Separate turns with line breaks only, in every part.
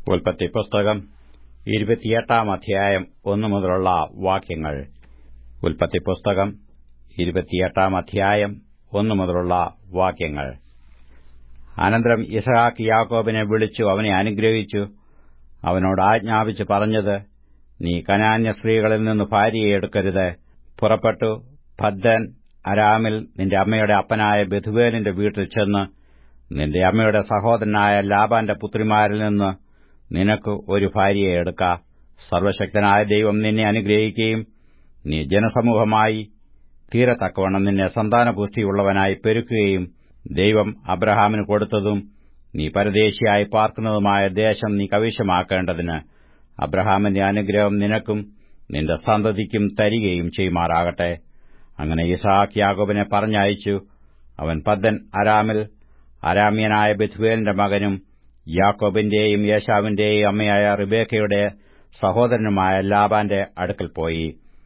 ഉൽപ്പത്തി പുസ്തകം ഇരുപത്തിയെട്ടാം അധ്യായം ഒന്നു മുതലുള്ള വാക്യങ്ങൾ ഉൽപ്പത്തി പുസ്തകം ഇരുപത്തിയെട്ടാം അധ്യായം ഒന്നു മുതലുള്ള വാക്യങ്ങൾ അനന്തരം ഇസഹാക്ക് യാക്കോബിനെ വിളിച്ചു അവനെ അനുഗ്രഹിച്ചു അവനോട് ആജ്ഞാപിച്ചു പറഞ്ഞത് നീ കനാന്യ സ്ത്രീകളിൽ നിന്ന് ഭാര്യയെ എടുക്കരുത് പുറപ്പെട്ടു ഭദ്ദൻ അരാമിൽ നിന്റെ അമ്മയുടെ അപ്പനായ ബെഥുവേലിന്റെ വീട്ടിൽ ചെന്ന് നിന്റെ അമ്മയുടെ സഹോദരനായ ലാബാന്റെ പുത്രിമാരിൽ നിന്ന് നിനക്ക് ഒരു ഭാര്യയെ എടുക്ക സർവശക്തനായ ദൈവം നിന്നെ അനുഗ്രഹിക്കുകയും നീ ജനസമൂഹമായി തീരത്തക്കവണ്ണം നിന്നെ സന്താനപുഷ്ടിയുള്ളവനായി പെരുക്കുകയും ദൈവം അബ്രഹാമിന് കൊടുത്തതും നീ പരദേശിയായി പാർക്കുന്നതുമായ ദേശം നീ കവിശമാക്കേണ്ടതിന് അബ്രഹാമിന്റെ അനുഗ്രഹം നിനക്കും നിന്റെ സന്തതിക്കും തരികയും ചെയ്യുമാറാകട്ടെ അങ്ങനെ ഇസാഖ് യാഗോബിനെ പറഞ്ഞയച്ചു അവൻ പദ്ദൻ അരാമിൽ അരാമ്യനായ ബെഥുവേലിന്റെ മകനും യാക്കോബിന്റെയും യേശാവിന്റെയും അമ്മയായ റിബേക്കയുടെ സഹോദരനുമായ ലാബാന്റെ അടുക്കൽ പോയി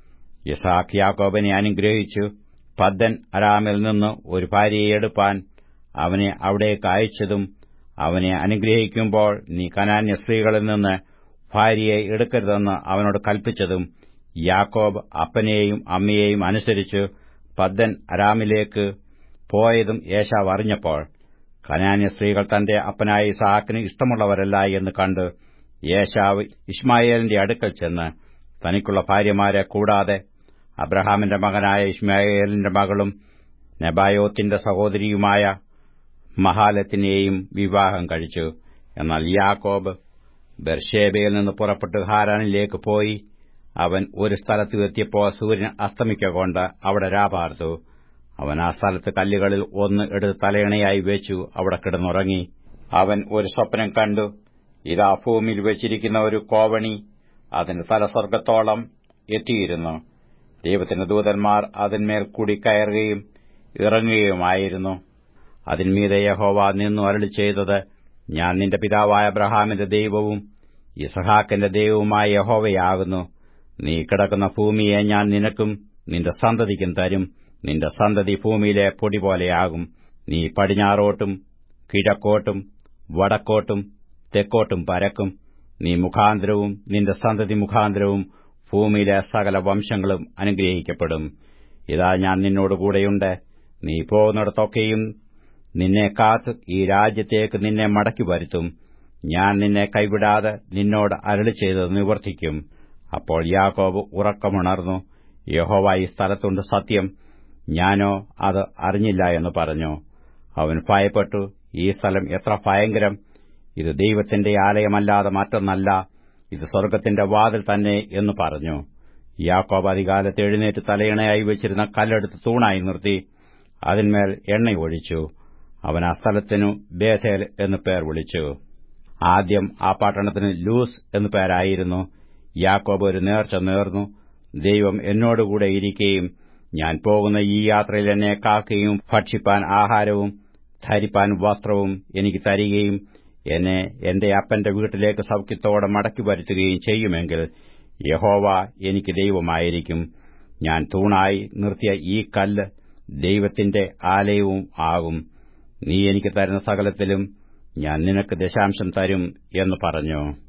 ഇസാഖ് യാക്കോബിനെ അനുഗ്രഹിച്ചു പദ്ദൻ അരാമിൽ നിന്ന് ഒരു ഭാര്യയെ എടുപ്പാൻ അവനെ അവിടേക്ക് അയച്ചതും അവനെ അനുഗ്രഹിക്കുമ്പോൾ നീ കനാന്യ സ്ത്രീകളിൽ നിന്ന് ഭാര്യയെ എടുക്കരുതെന്ന് അവനോട് കൽപ്പിച്ചതും യാക്കോബ് അപ്പനെയും അമ്മയെയും അനുസരിച്ച് പദ്ദൻ അരാമിലേക്ക് പോയതും യേശാവ് അറിഞ്ഞപ്പോൾ കനാന്യ സ്ത്രീകൾ തന്റെ അപ്പനായ ഇസാക്കിന് ഇഷ്ടമുള്ളവരല്ല എന്ന് കണ്ട് യേശാവ് ഇസ്മായേലിന്റെ അടുക്കൽ ചെന്ന് തനിക്കുള്ള ഭാര്യമാരെ കൂടാതെ അബ്രഹാമിന്റെ മകനായ ഇസ്മായേലിന്റെ മകളും നെബായോത്തിന്റെ സഹോദരിയുമായ മഹാലത്തിനെയും വിവാഹം കഴിച്ചു എന്നാൽ യാക്കോബ് ബെർഷേബയിൽ നിന്ന് പുറപ്പെട്ട് ഹാരാനിലേക്ക് പോയി അവൻ ഒരു സ്ഥലത്ത് എത്തിയപ്പോൾ സൂര്യൻ അസ്തമിക്കൊണ്ട് അവിടെ രാപാർത്തു അവൻ ആ സ്ഥലത്ത് കല്ലുകളിൽ ഒന്ന് എടുത്ത് തലയണയായി വെച്ചു അവിടെ കിടന്നുറങ്ങി അവൻ ഒരു സ്വപ്നം കണ്ടു ഇതാ ഭൂമിയിൽ വെച്ചിരിക്കുന്ന ഒരു കോവണി അതിന്റെ തല സ്വർഗത്തോളം എത്തിയിരുന്നു ദൈവത്തിന്റെ ദൂതന്മാർ അതിന്മേൽ കൂടി കയറുകയും ഇറങ്ങുകയുമായിരുന്നു അതിന്മീതെ യഹോവ നിന്നു അരളി ചെയ്തത് ഞാൻ നിന്റെ പിതാവായ അബ്രഹാമിന്റെ ദൈവവും ഇസഹാക്കിന്റെ ദൈവവുമായ യഹോവയാകുന്നു നീ കിടക്കുന്ന ഭൂമിയെ ഞാൻ നിനക്കും നിന്റെ സന്തതിക്കും തരും നിന്റെ സന്തതി ഭൂമിയിലെ പൊടി പോലെയാകും നീ പടിഞ്ഞാറോട്ടും കിഴക്കോട്ടും വടക്കോട്ടും തെക്കോട്ടും പരക്കും നീ മുഖാന്തരവും നിന്റെ സന്തതി മുഖാന്തരവും ഭൂമിയിലെ സകല വംശങ്ങളും അനുഗ്രഹിക്കപ്പെടും ഇതാ ഞാൻ നിന്നോടുകൂടെയുണ്ട് നീ പോകുന്നിടത്തൊക്കെയും നിന്നെ കാത്ത് ഈ രാജ്യത്തേക്ക് നിന്നെ മടക്കി വരുത്തും ഞാൻ നിന്നെ കൈവിടാതെ നിന്നോട് അരളി ചെയ്തത് നിവർത്തിക്കും അപ്പോൾ യാക്കോബ് ഉറക്കമുണർന്നു യഹോവ ഈ സ്ഥലത്തുണ്ട് സത്യം ഞാനോ അത് അറിഞ്ഞില്ല എന്ന് പറഞ്ഞു അവൻ ഭയപ്പെട്ടു ഈ സ്ഥലം എത്ര ഭയങ്കരം ഇത് ദൈവത്തിന്റെ ആലയമല്ലാതെ മറ്റൊന്നല്ല ഇത് സ്വർഗത്തിന്റെ വാതിൽ തന്നെ എന്ന് പറഞ്ഞു യാക്കോബ് അധികാലത്ത് എഴുന്നേറ്റ് തലയിണയായി വെച്ചിരുന്ന കല്ലെടുത്ത് തൂണായി നിർത്തി അതിന്മേൽ എണ്ണയൊഴിച്ചു അവൻ ആ സ്ഥലത്തിനു ബേഥേൽ എന്നു പേർ വിളിച്ചു ആദ്യം ആ പട്ടണത്തിന് ലൂസ് എന്നു പേരായിരുന്നു യാക്കോബ് ഒരു നേർച്ച നേർന്നു ദൈവം എന്നോടുകൂടെ ഇരിക്കുകയും ഞാൻ പോകുന്ന ഈ യാത്രയിൽ എന്നെ കാക്കുകയും ഭക്ഷിപ്പാൻ ആഹാരവും ധരിപ്പാൻ വസ്ത്രവും എനിക്ക് തരികയും എന്നെ എന്റെ അപ്പന്റെ വീട്ടിലേക്ക് സൌഖ്യത്തോടെ മടക്കി വരുത്തുകയും ചെയ്യുമെങ്കിൽ യഹോവ എനിക്ക് ദൈവമായിരിക്കും ഞാൻ തൂണായി നിർത്തിയ ഈ കല്ല് ദൈവത്തിന്റെ ആലയവും ആകും നീ എനിക്ക് തരുന്ന സകലത്തിലും ഞാൻ നിനക്ക് ദശാംശം തരും എന്ന് പറഞ്ഞു